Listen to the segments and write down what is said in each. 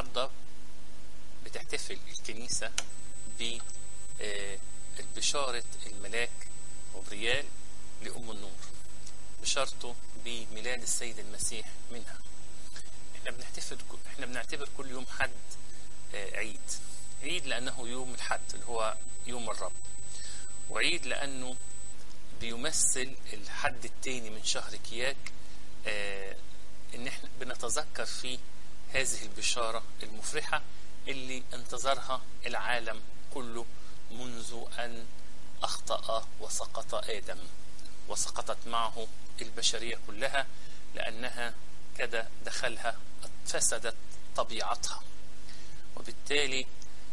النهارده بتحتفل الكنيسة ببشارة الملاك غبريال لأم النور بشارته بميلاد السيد المسيح منها احنا بنحتفل احنا بنعتبر كل يوم حد آه، عيد عيد لأنه يوم الحد اللي هو يوم الرب وعيد لأنه بيمثل الحد التاني من شهر كياك آه، ان احنا بنتذكر فيه هذه البشارة المفرحة اللي انتظرها العالم كله منذ أن أخطأ وسقط آدم وسقطت معه البشرية كلها لأنها كده دخلها فسدت طبيعتها وبالتالي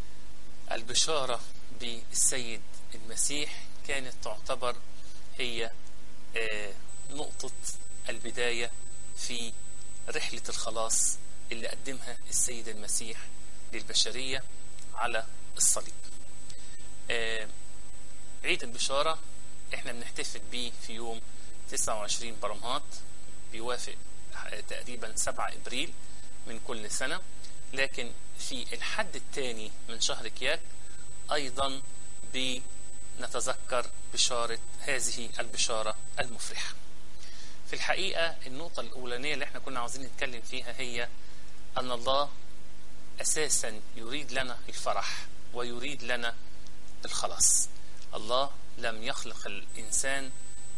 البشارة بالسيد المسيح كانت تعتبر هي آه، نقطة البداية في رحلة الخلاص اللي قدمها السيد المسيح للبشرية على الصليب آه، عيد البشارة احنا بنحتفل بيه في يوم 29 برمهات بيوافق آه، تقريبا 7 ابريل من كل سنة لكن في الحد الثاني من شهر كياك ايضا بنتذكر بشارة هذه البشارة المفرحة في الحقيقة النقطة الأولانية اللي احنا كنا عاوزين نتكلم فيها هي أن الله أساسا يريد لنا الفرح ويريد لنا الخلاص الله لم يخلق الإنسان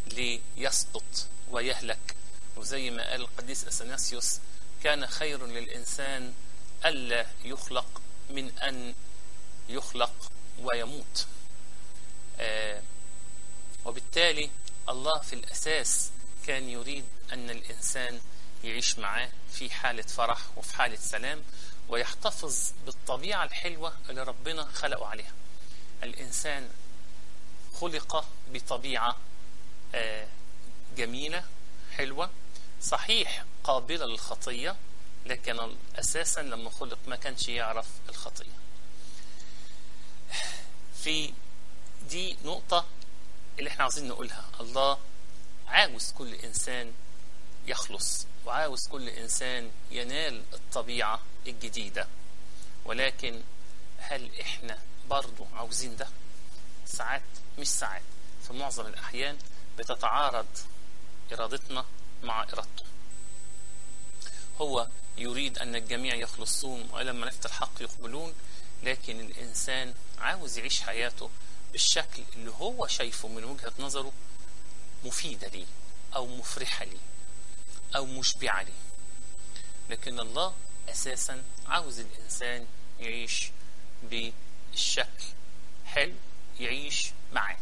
ليسقط ويهلك وزي ما قال القديس أثناسيوس كان خير للإنسان ألا يخلق من أن يخلق ويموت آه وبالتالي الله في الأساس كان يريد أن الإنسان يعيش معاه في حالة فرح وفي حالة سلام ويحتفظ بالطبيعة الحلوة اللي ربنا خلقه عليها الإنسان خلق بطبيعة آه، جميلة حلوة صحيح قابلة للخطية لكن أساسا لما خلق ما كانش يعرف الخطية في دي نقطة اللي احنا عاوزين نقولها الله عاوز كل إنسان يخلص وعاوز كل إنسان ينال الطبيعة الجديدة ولكن هل إحنا برضو عاوزين ده ساعات مش ساعات في معظم الأحيان بتتعارض إرادتنا مع إرادته هو يريد أن الجميع يخلصون ولما نفتح الحق يقبلون لكن الإنسان عاوز يعيش حياته بالشكل اللي هو شايفه من وجهة نظره مفيدة ليه أو مفرحة ليه أو مشبعة ليه لكن الله أساسا عاوز الإنسان يعيش بالشكل حلو يعيش معاه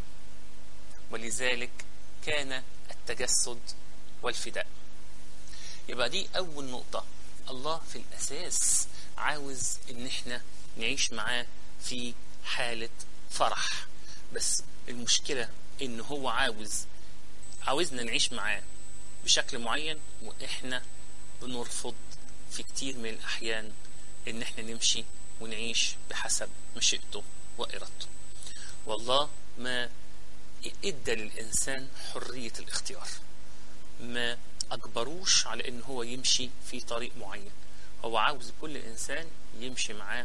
ولذلك كان التجسد والفداء يبقى دي أول نقطة الله في الأساس عاوز إن إحنا نعيش معاه في حالة فرح بس المشكلة إن هو عاوز عاوزنا نعيش معاه بشكل معين وإحنا بنرفض في كتير من الأحيان إن إحنا نمشي ونعيش بحسب مشيئته وإرادته والله ما ادى للإنسان حرية الاختيار ما أجبروش على إن هو يمشي في طريق معين هو عاوز كل إنسان يمشي معاه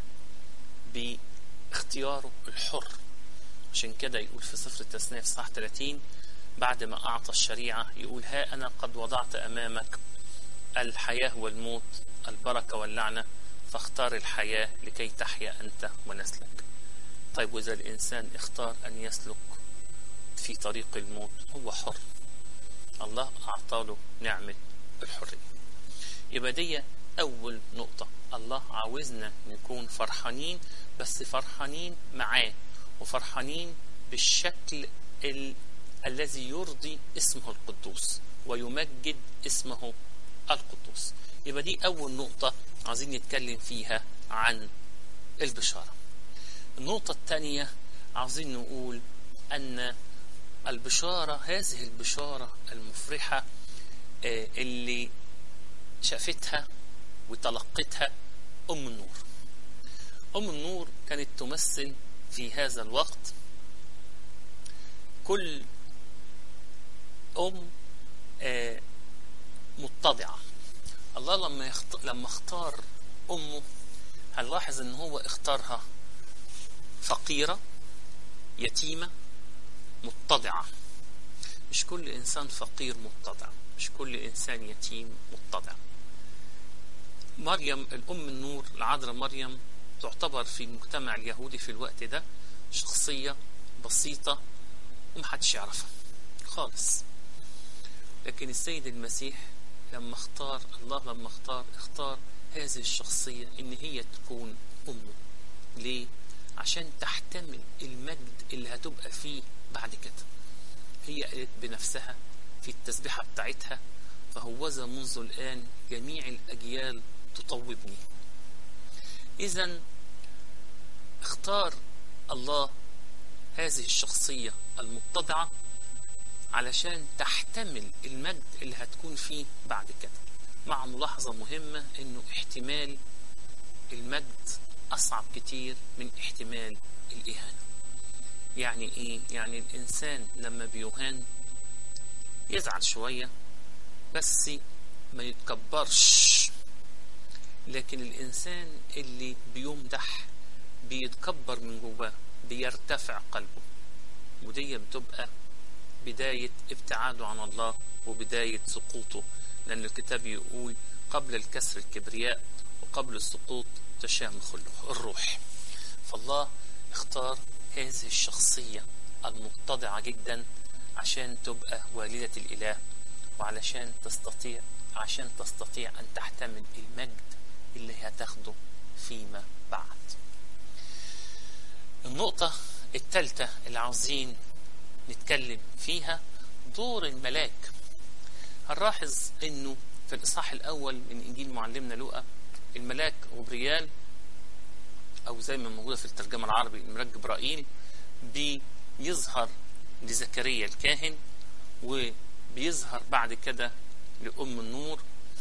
باختياره الحر عشان كده يقول في سفر التثنية في صح 30 بعد ما أعطى الشريعة يقول ها أنا قد وضعت أمامك الحياة والموت البركة واللعنة فاختار الحياة لكي تحيا أنت ونسلك طيب وإذا الإنسان اختار أن يسلك في طريق الموت هو حر الله أعطاله نعمة الحرية يبقى دي أول نقطة الله عاوزنا نكون فرحانين بس فرحانين معاه وفرحانين بالشكل ال... الذي يرضي اسمه القدوس ويمجد اسمه القدوس يبقى دي أول نقطة عايزين نتكلم فيها عن البشارة النقطة الثانية عاوزين نقول أن البشارة هذه البشارة المفرحة آه، اللي شافتها وتلقتها أم النور أم النور كانت تمثل في هذا الوقت كل أم آه، متضعة الله لما يخت... لما اختار أمه هنلاحظ ان هو اختارها فقيرة يتيمة متضعة مش كل انسان فقير متضع مش كل انسان يتيم متضع مريم الام النور العذراء مريم تعتبر في المجتمع اليهودي في الوقت ده شخصية بسيطة ومحدش يعرفها خالص لكن السيد المسيح لما اختار الله لما اختار اختار هذه الشخصية ان هي تكون امه ليه عشان تحتمل المجد اللي هتبقى فيه بعد كده هي قالت بنفسها في التسبيحة بتاعتها فهوذا منذ الآن جميع الأجيال تطوبني إذا اختار الله هذه الشخصية المتضعة علشان تحتمل المجد اللي هتكون فيه بعد كده مع ملاحظة مهمة انه احتمال المجد اصعب كتير من احتمال الاهانة يعني ايه يعني الانسان لما بيهان يزعل شوية بس ما يتكبرش لكن الانسان اللي بيمدح بيتكبر من جواه بيرتفع قلبه ودي بتبقى بداية ابتعاده عن الله وبداية سقوطه لأن الكتاب يقول قبل الكسر الكبرياء وقبل السقوط تشام الروح فالله اختار هذه الشخصية المتضعة جدا عشان تبقى والدة الإله وعلشان تستطيع عشان تستطيع أن تحتمل المجد اللي هتاخده فيما بعد النقطة الثالثة اللي عاوزين نتكلم فيها دور الملاك هنلاحظ انه في الاصحاح الاول من انجيل معلمنا لوقا الملاك غبريال او زي ما موجوده في الترجمه العربي الملاك جبرائيل بيظهر لزكريا الكاهن وبيظهر بعد كده لام النور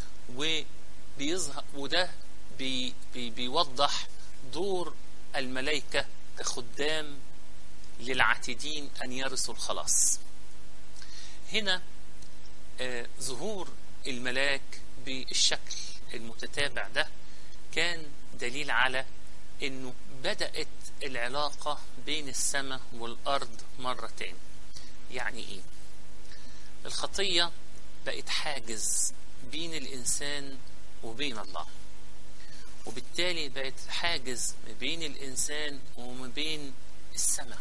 وبيظهر وده بي بي بيوضح دور الملائكه كخدام للعاتدين أن يرثوا الخلاص هنا آه ظهور الملاك بالشكل المتتابع ده كان دليل على انه بدأت العلاقة بين السماء والأرض مرة تاني يعني ايه الخطية بقت حاجز بين الإنسان وبين الله وبالتالي بقت حاجز ما بين الإنسان وما بين السماء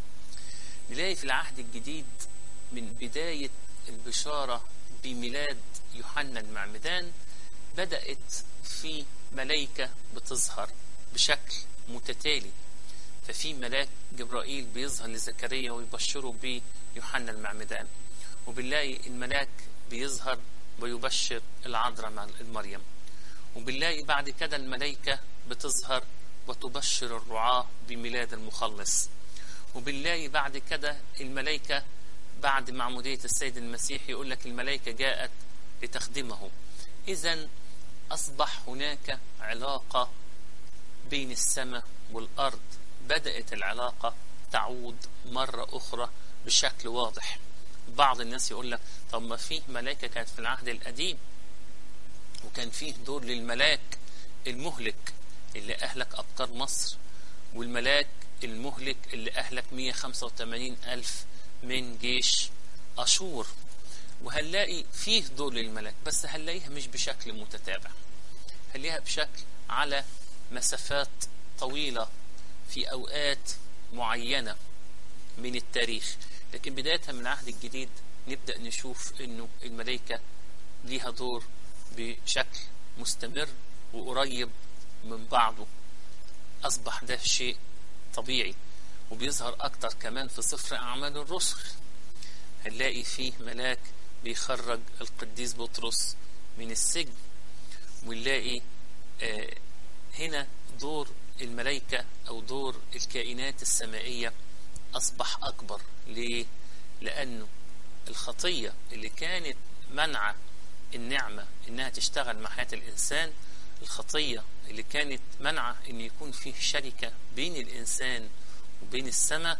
نلاقي في العهد الجديد من بداية البشارة بميلاد يوحنا المعمدان بدأت في ملائكة بتظهر بشكل متتالي ففي ملاك جبرائيل بيظهر لزكريا ويبشره بيوحنا المعمدان وبنلاقي الملاك بيظهر ويبشر العذراء المريم وبنلاقي بعد كده الملائكة بتظهر وتبشر الرعاة بميلاد المخلص وبنلاقي بعد كده الملائكة بعد معمودية السيد المسيح يقول لك الملائكة جاءت لتخدمه إذا أصبح هناك علاقة بين السماء والأرض بدأت العلاقة تعود مرة أخرى بشكل واضح بعض الناس يقول لك طب ما فيه ملائكة كانت في العهد القديم وكان فيه دور للملاك المهلك اللي أهلك أبطال مصر والملاك المهلك اللي أهلك 185 ألف من جيش أشور وهنلاقي فيه دور للملاك بس هنلاقيها مش بشكل متتابع هنلاقيها بشكل على مسافات طويلة في أوقات معينة من التاريخ لكن بداية من العهد الجديد نبدأ نشوف أنه الملائكة ليها دور بشكل مستمر وقريب من بعضه أصبح ده شيء طبيعي وبيظهر أكتر كمان في سفر أعمال الرسل هنلاقي فيه ملاك بيخرج القديس بطرس من السجن ونلاقي آه هنا دور الملائكة أو دور الكائنات السمائية أصبح أكبر ليه؟ لأنه الخطية اللي كانت منع النعمة إنها تشتغل مع حياة الإنسان الخطية اللي كانت منع إن يكون فيه شركة بين الإنسان وبين السماء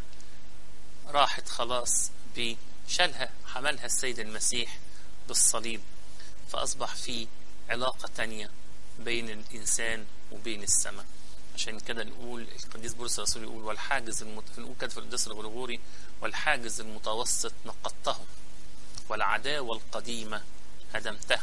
راحت خلاص بشالها حملها السيد المسيح بالصليب فأصبح في علاقة تانية بين الإنسان وبين السماء عشان كده نقول القديس بولس الرسول يقول والحاجز المت... نقول كده في القديس الغرغوري والحاجز المتوسط نقضته والعداوة القديمة هدمتها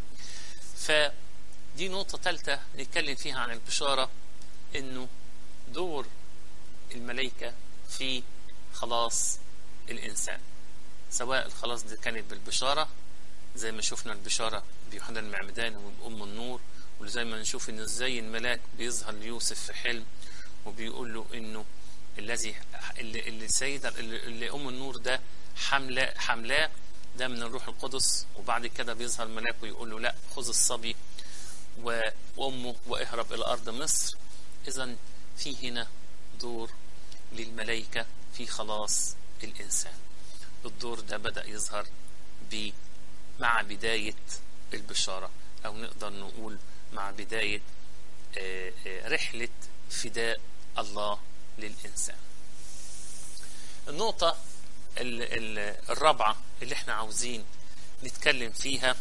فدي نقطة ثالثة نتكلم فيها عن البشارة انه دور الملائكة في خلاص الإنسان سواء الخلاص دي كانت بالبشارة زي ما شفنا البشارة بيوحنا المعمدان وبأم النور وزي ما نشوف انه ازاي الملاك بيظهر ليوسف في حلم وبيقول له انه الذي اللي, اللي السيدة اللي, اللي ام النور ده حملة حملاه ده من الروح القدس وبعد كده بيظهر الملاك ويقول له لا خذ الصبي وامه واهرب الى ارض مصر اذا في هنا دور للملائكة في خلاص الانسان الدور ده بدأ يظهر ب مع بداية البشارة أو نقدر نقول مع بداية رحلة فداء الله للإنسان النقطة الرابعة اللي احنا عاوزين نتكلم فيها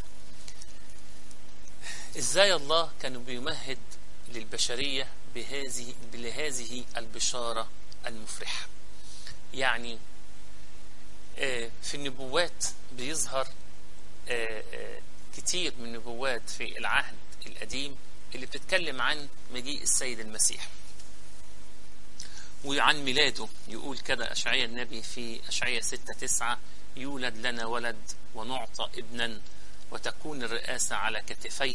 ازاي الله كان بيمهد للبشرية بهذه لهذه البشارة المفرحة يعني في النبوات بيظهر كتير من النبوات في العهد القديم اللي بتتكلم عن مجيء السيد المسيح وعن ميلاده يقول كده أشعية النبي في أشعية 6 9 يولد لنا ولد ونعطى ابنا وتكون الرئاسة على كتفيه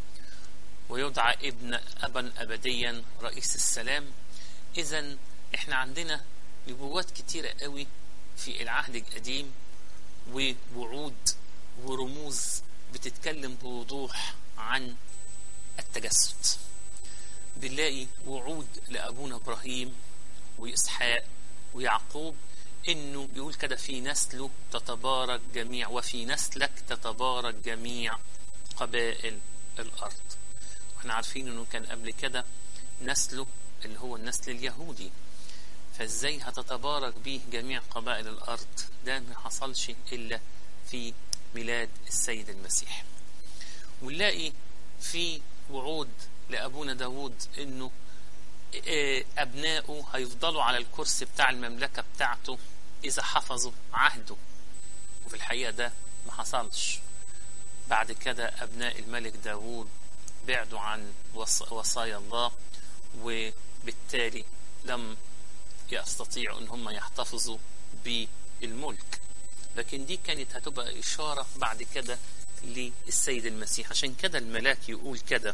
ويدعى ابن أبا أبديا رئيس السلام إذا إحنا عندنا نبوات كتيرة قوي في العهد القديم ووعود ورموز بتتكلم بوضوح عن التجسد بنلاقي وعود لأبونا إبراهيم وإسحاق ويعقوب إنه بيقول كده في نسله تتبارك جميع وفي نسلك تتبارك جميع قبائل الأرض واحنا عارفين إنه كان قبل كده نسله اللي هو النسل اليهودي فازاي هتتبارك به جميع قبائل الارض ده ما حصلش الا في ميلاد السيد المسيح ونلاقي في وعود لابونا داود انه ابنائه هيفضلوا على الكرسي بتاع المملكة بتاعته اذا حفظوا عهده وفي الحقيقة ده ما حصلش بعد كده ابناء الملك داود بعدوا عن وصايا الله وبالتالي لم يستطيعوا ان هم يحتفظوا بالملك لكن دي كانت هتبقى اشاره بعد كده للسيد المسيح عشان كده الملاك يقول كده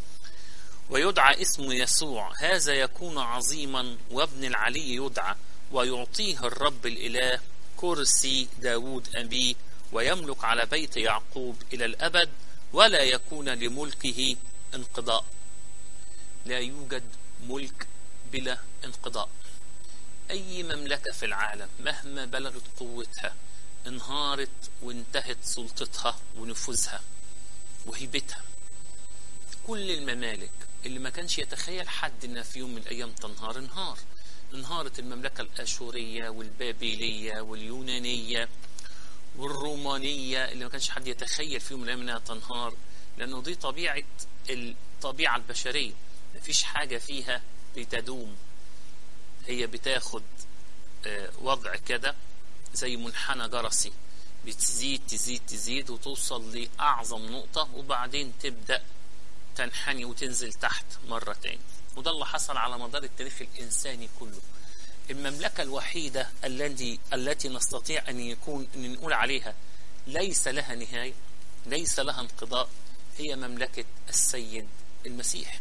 ويدعى اسم يسوع هذا يكون عظيما وابن العلي يدعى ويعطيه الرب الاله كرسي داود ابيه ويملك على بيت يعقوب الى الابد ولا يكون لملكه انقضاء لا يوجد ملك بلا انقضاء أي مملكة في العالم مهما بلغت قوتها انهارت وانتهت سلطتها ونفوذها وهيبتها كل الممالك اللي ما كانش يتخيل حد انها في يوم من الايام تنهار انهار انهارت المملكة الاشورية والبابلية واليونانية والرومانية اللي ما كانش حد يتخيل في يوم من الايام انها تنهار لانه دي طبيعة الطبيعة البشرية مفيش حاجة فيها بتدوم هي بتاخد وضع كده زي منحنى جرسي بتزيد تزيد تزيد وتوصل لأعظم نقطة وبعدين تبدأ تنحني وتنزل تحت مرة تاني وده اللي حصل على مدار التاريخ الإنساني كله المملكة الوحيدة التي التي نستطيع أن يكون أن نقول عليها ليس لها نهاية ليس لها انقضاء هي مملكة السيد المسيح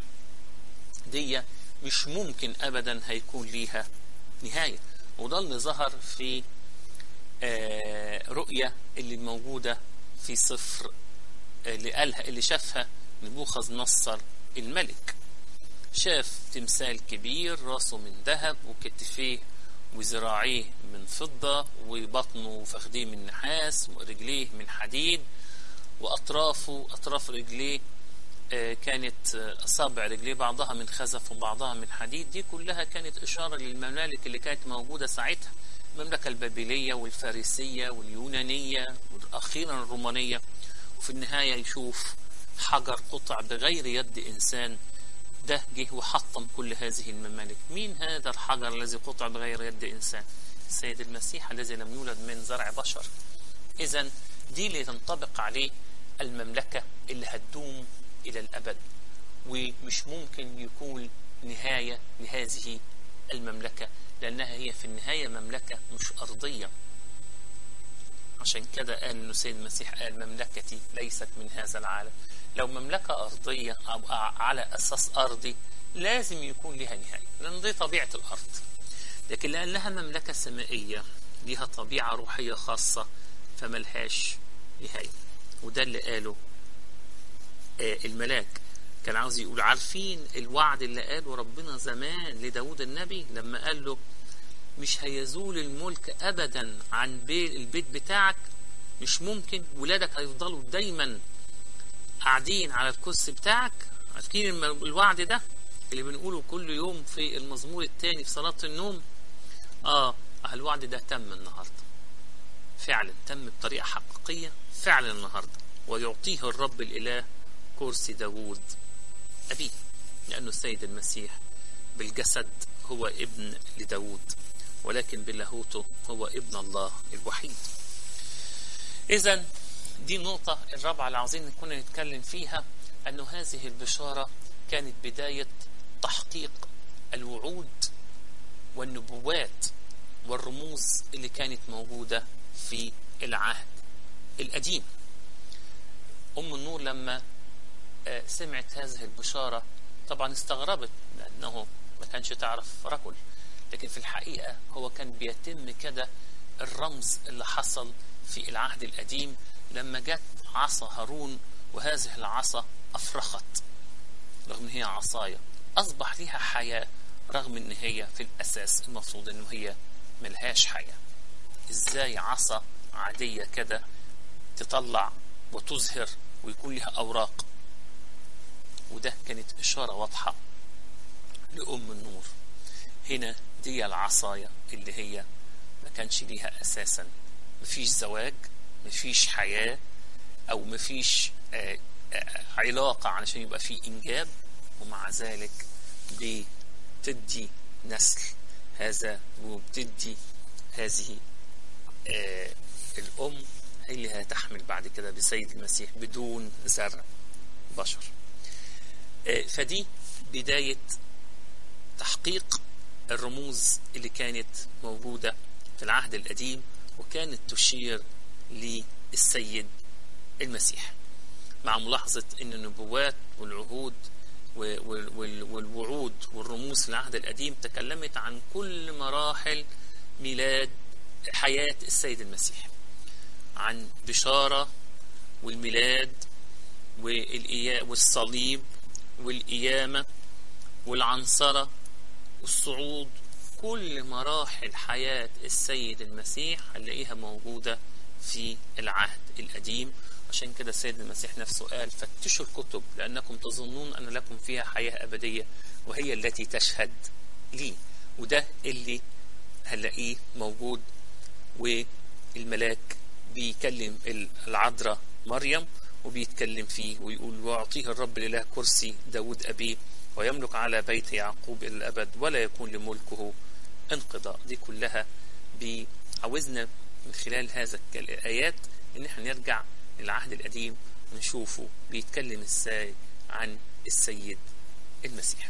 دي مش ممكن ابدا هيكون ليها نهايه وده اللي ظهر في رؤيه اللي موجوده في صفر اللي قالها اللي شافها نبوخذ نصر الملك شاف تمثال كبير راسه من ذهب وكتفيه وذراعيه من فضة وبطنه وفخديه من نحاس ورجليه من حديد وأطرافه أطراف رجليه كانت أصابع رجليه بعضها من خزف وبعضها من حديد دي كلها كانت إشارة للممالك اللي كانت موجودة ساعتها المملكة البابلية والفارسية واليونانية وأخيرا الرومانية وفي النهاية يشوف حجر قطع بغير يد إنسان ده جه وحطم كل هذه الممالك مين هذا الحجر الذي قطع بغير يد إنسان السيد المسيح الذي لم يولد من زرع بشر إذا دي اللي تنطبق عليه المملكة اللي هتدوم إلى الأبد ومش ممكن يكون نهاية لهذه المملكة لأنها هي في النهاية مملكة مش أرضية عشان كده قال إنه السيد المسيح قال مملكتي ليست من هذا العالم لو مملكة أرضية أو على أساس أرضي لازم يكون لها نهاية لأن دي طبيعة الأرض لكن لأنها مملكة سمائية لها طبيعة روحية خاصة فملهاش نهاية وده اللي قاله آه الملاك كان عاوز يقول عارفين الوعد اللي قاله ربنا زمان لداود النبي لما قال له مش هيزول الملك ابدا عن بي البيت بتاعك مش ممكن ولادك هيفضلوا دايما قاعدين على الكرسي بتاعك عارفين الوعد ده اللي بنقوله كل يوم في المزمور الثاني في صلاة النوم اه الوعد ده تم النهارده فعلا تم بطريقة حقيقية فعلا النهارده ويعطيه الرب الإله كرسي داوود أبيه لأنه السيد المسيح بالجسد هو ابن لداود ولكن بلاهوته هو ابن الله الوحيد إذا دي النقطة الرابعة اللي عاوزين نكون نتكلم فيها أنه هذه البشارة كانت بداية تحقيق الوعود والنبوات والرموز اللي كانت موجودة في العهد القديم أم النور لما سمعت هذه البشارة طبعا استغربت لأنه ما كانش تعرف رجل لكن في الحقيقة هو كان بيتم كده الرمز اللي حصل في العهد القديم لما جت عصا هارون وهذه العصا أفرخت رغم ان هي عصاية أصبح ليها حياة رغم ان هي في الأساس المفروض انه هي ملهاش حياة ازاي عصا عادية كده تطلع وتزهر ويكون لها أوراق وده كانت إشارة واضحة لأم النور هنا دي العصاية اللي هي ما كانش ليها أساسا مفيش زواج مفيش حياة أو مفيش آه آه علاقة علشان يبقى في إنجاب ومع ذلك بتدي نسل هذا وبتدي هذه آه الأم هي اللي هتحمل بعد كده بسيد المسيح بدون زرع بشر فدي بداية تحقيق الرموز اللي كانت موجودة في العهد القديم وكانت تشير للسيد المسيح مع ملاحظة أن النبوات والعهود والوعود والرموز في العهد القديم تكلمت عن كل مراحل ميلاد حياة السيد المسيح عن بشارة والميلاد والصليب والقيامة والعنصرة والصعود كل مراحل حياة السيد المسيح هنلاقيها موجودة في العهد القديم عشان كده السيد المسيح نفسه قال فتشوا الكتب لأنكم تظنون أن لكم فيها حياة أبدية وهي التي تشهد لي وده اللي هنلاقيه موجود والملاك بيكلم العذراء مريم وبيتكلم فيه ويقول ويعطيه الرب الإله كرسي داود أبيه ويملك على بيت يعقوب إلى الأبد ولا يكون لملكه انقضاء دي كلها عاوزنا من خلال هذا الآيات إن احنا نرجع للعهد القديم ونشوفه بيتكلم ازاي عن السيد المسيح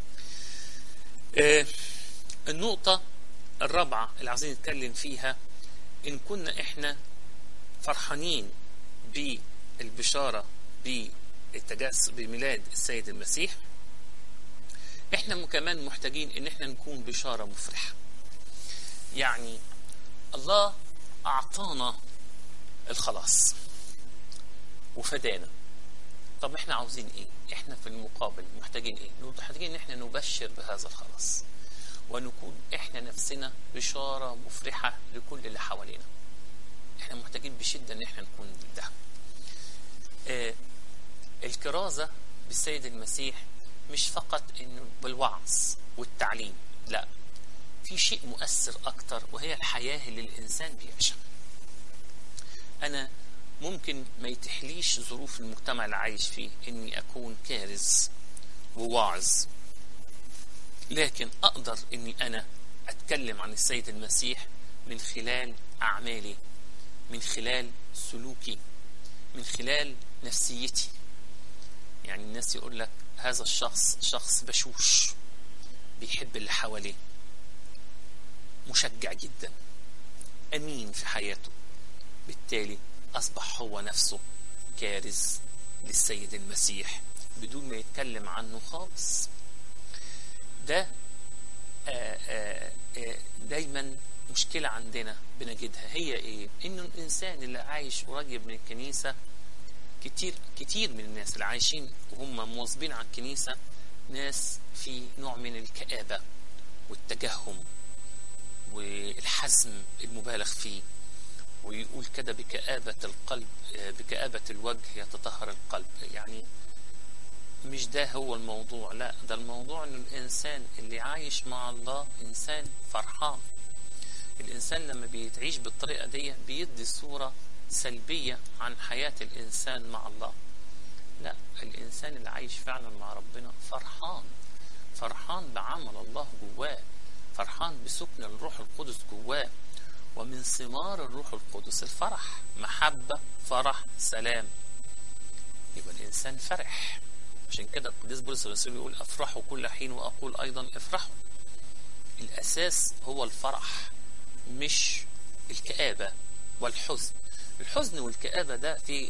آه النقطة الرابعة اللي عايزين نتكلم فيها إن كنا إحنا فرحانين بالبشارة بالتجس بميلاد السيد المسيح إحنا كمان محتاجين إن إحنا نكون بشارة مفرحة يعني الله أعطانا الخلاص وفدانا طب احنا عاوزين ايه احنا في المقابل محتاجين ايه محتاجين ان احنا نبشر بهذا الخلاص ونكون احنا نفسنا بشارة مفرحة لكل اللي حوالينا احنا محتاجين بشدة ان احنا نكون ده اه الكرازة بالسيد المسيح مش فقط انه بالوعظ والتعليم لا في شيء مؤثر اكتر وهي الحياة اللي الانسان بيعيشها انا ممكن ما يتحليش ظروف المجتمع اللي عايش فيه اني اكون كارز وواعظ لكن أقدر أني أنا أتكلم عن السيد المسيح من خلال أعمالي من خلال سلوكي من خلال نفسيتي يعني الناس يقول لك هذا الشخص شخص بشوش بيحب اللي حواليه مشجع جدا أمين في حياته بالتالي أصبح هو نفسه كارز للسيد المسيح بدون ما يتكلم عنه خالص ده آآ آآ دايما مشكلة عندنا بنجدها هي ايه انه الانسان اللي عايش قريب من الكنيسة كتير كتير من الناس اللي عايشين وهم مواظبين على الكنيسة ناس في نوع من الكآبة والتجهم والحزم المبالغ فيه ويقول كده بكآبة القلب بكآبة الوجه يتطهر القلب يعني مش ده هو الموضوع لا ده الموضوع ان الانسان اللي عايش مع الله انسان فرحان الانسان لما بيتعيش بالطريقة دي بيدي صورة سلبية عن حياة الانسان مع الله لا الانسان اللي عايش فعلا مع ربنا فرحان فرحان بعمل الله جواه فرحان بسكن الروح القدس جواه ومن ثمار الروح القدس الفرح محبة فرح سلام يبقى الإنسان فرح عشان كده القديس بولس الرسول يقول أفرحوا كل حين وأقول أيضا افرحوا الأساس هو الفرح مش الكآبة والحزن الحزن والكآبة ده في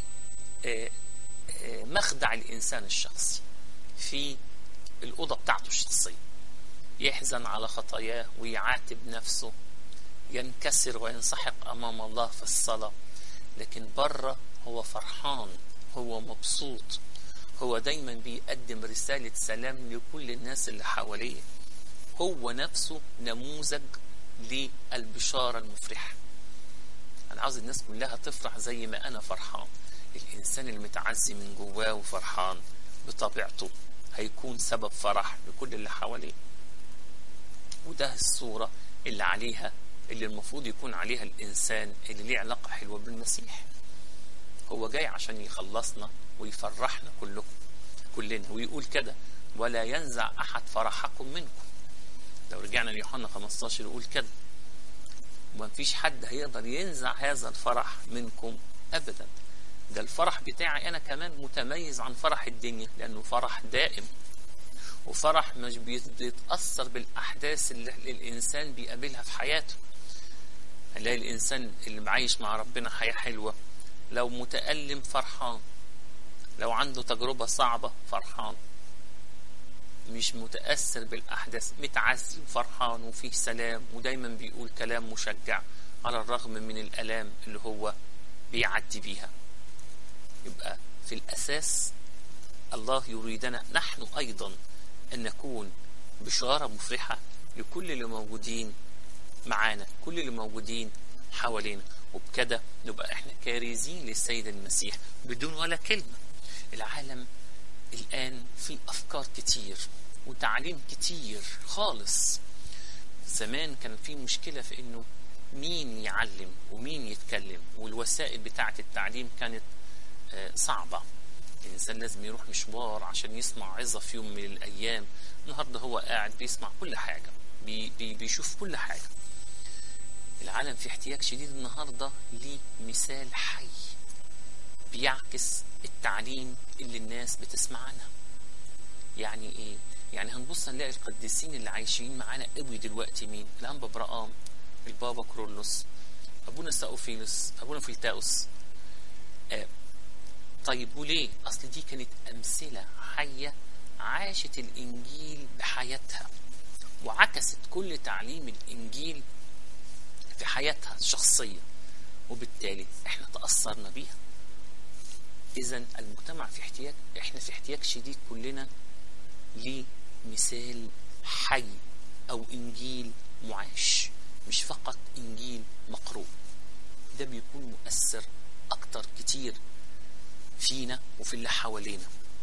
مخدع الإنسان الشخصي في الأوضة بتاعته الشخصية يحزن على خطاياه ويعاتب نفسه ينكسر وينسحق أمام الله في الصلاة لكن بره هو فرحان هو مبسوط هو دايما بيقدم رسالة سلام لكل الناس اللي حواليه هو نفسه نموذج للبشارة المفرحة أنا عاوز الناس كلها تفرح زي ما أنا فرحان الإنسان المتعزي من جواه وفرحان بطبيعته هيكون سبب فرح لكل اللي حواليه وده الصورة اللي عليها اللي المفروض يكون عليها الإنسان اللي ليه علاقة حلوة بالمسيح هو جاي عشان يخلصنا ويفرحنا كلكم كلنا ويقول كده ولا ينزع أحد فرحكم منكم لو رجعنا ليوحنا 15 يقول كده وما فيش حد هيقدر ينزع هذا الفرح منكم أبدا ده الفرح بتاعي أنا كمان متميز عن فرح الدنيا لأنه فرح دائم وفرح مش بيتأثر بالأحداث اللي الإنسان بيقابلها في حياته هنلاقي الإنسان اللي عايش مع ربنا حياة حلوة لو متألم فرحان لو عنده تجربة صعبة فرحان مش متأثر بالأحداث متعزي وفرحان وفيه سلام ودايما بيقول كلام مشجع على الرغم من الألام اللي هو بيعدي بيها يبقى في الأساس الله يريدنا نحن أيضا أن نكون بشارة مفرحة لكل اللي موجودين معانا كل اللي موجودين حوالينا وبكده نبقى احنا كارزين للسيد المسيح بدون ولا كلمة العالم الآن في أفكار كتير وتعليم كتير خالص زمان كان في مشكلة في إنه مين يعلم ومين يتكلم والوسائل بتاعة التعليم كانت صعبة الإنسان لازم يروح مشوار عشان يسمع عظة في يوم من الأيام النهاردة هو قاعد بيسمع كل حاجة بي بي بيشوف كل حاجة العالم في احتياج شديد النهاردة لمثال حي بيعكس التعليم اللي الناس بتسمع عنها يعني ايه يعني هنبص نلاقي القديسين اللي عايشين معانا قوي دلوقتي مين الانبا برقام البابا كرولوس ابونا ساوفيلوس ابونا فيلتاوس آه طيب وليه اصل دي كانت امثله حيه عاشت الانجيل بحياتها وعكست كل تعليم الانجيل في حياتها الشخصيه وبالتالي احنا تاثرنا بيها اذا المجتمع في احتياج احنا في احتياج شديد كلنا لمثال حي او انجيل معاش مش فقط انجيل مقروء ده بيكون مؤثر اكتر كتير فينا وفي اللي حوالينا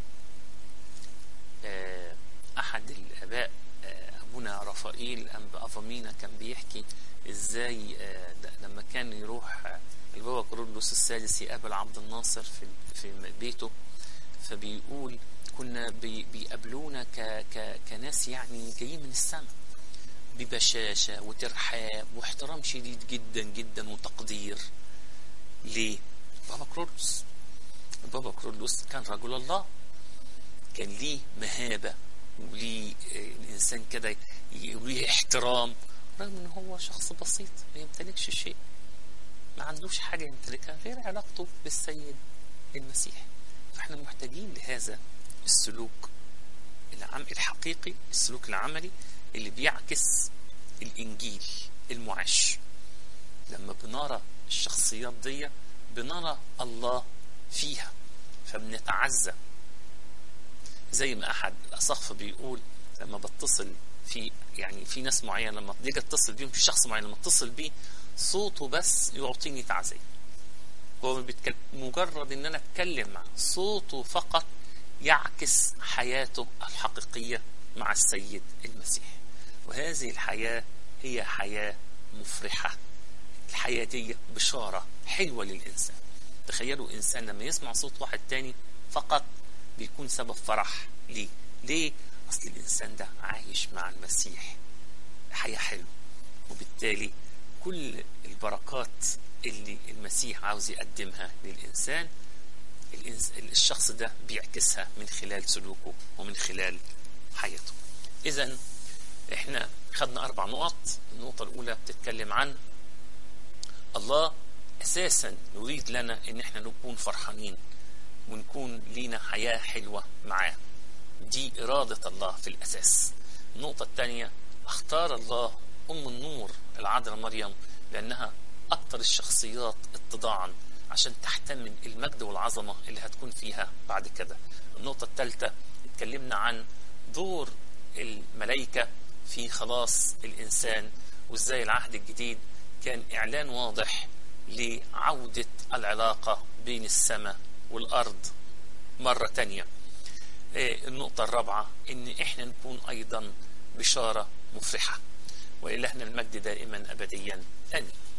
احد الاباء ابونا رفائيل انبا افامينا كان بيحكي ازاي لما كان يروح البابا كورولوس السادس يقابل عبد الناصر في في بيته فبيقول كنا بي بيقابلونا ك ك كناس يعني جايين من السماء ببشاشة وترحاب واحترام شديد جدا جدا وتقدير ليه؟ بابا كرولوس بابا كرولوس كان رجل الله كان ليه مهابة وليه الإنسان كده وليه احترام رغم إن هو شخص بسيط ما يمتلكش شيء ما عندوش حاجة يمتلكها غير علاقته بالسيد المسيح فاحنا محتاجين لهذا السلوك العم الحقيقي السلوك العملي اللي بيعكس الإنجيل المعاش لما بنرى الشخصيات دي بنرى الله فيها فبنتعزى زي ما أحد الأصف بيقول لما بتصل في يعني في ناس معينة لما تيجي اتصل بيهم في شخص معين لما اتصل بيه صوته بس يعطيني تعزية هو بيتكلم مجرد ان انا اتكلم معه صوته فقط يعكس حياته الحقيقية مع السيد المسيح وهذه الحياة هي حياة مفرحة الحياة دي بشارة حلوة للإنسان تخيلوا إنسان لما يسمع صوت واحد تاني فقط بيكون سبب فرح ليه ليه أصل الإنسان ده عايش مع المسيح حياة حلوة وبالتالي كل البركات اللي المسيح عاوز يقدمها للإنسان الشخص ده بيعكسها من خلال سلوكه ومن خلال حياته إذا احنا خدنا أربع نقط النقطة الأولى بتتكلم عن الله أساسا يريد لنا إن احنا نكون فرحانين ونكون لينا حياة حلوة معاه دي إرادة الله في الأساس النقطة الثانية اختار الله أم النور العذراء مريم لأنها أكثر الشخصيات اتضاعا عشان تحتمل المجد والعظمة اللي هتكون فيها بعد كده النقطة الثالثة اتكلمنا عن دور الملائكة في خلاص الإنسان وإزاي العهد الجديد كان إعلان واضح لعودة العلاقة بين السماء والأرض مرة تانية النقطة الرابعة إن إحنا نكون أيضا بشارة مفرحة وإلهنا المجد دائما أبديا آمين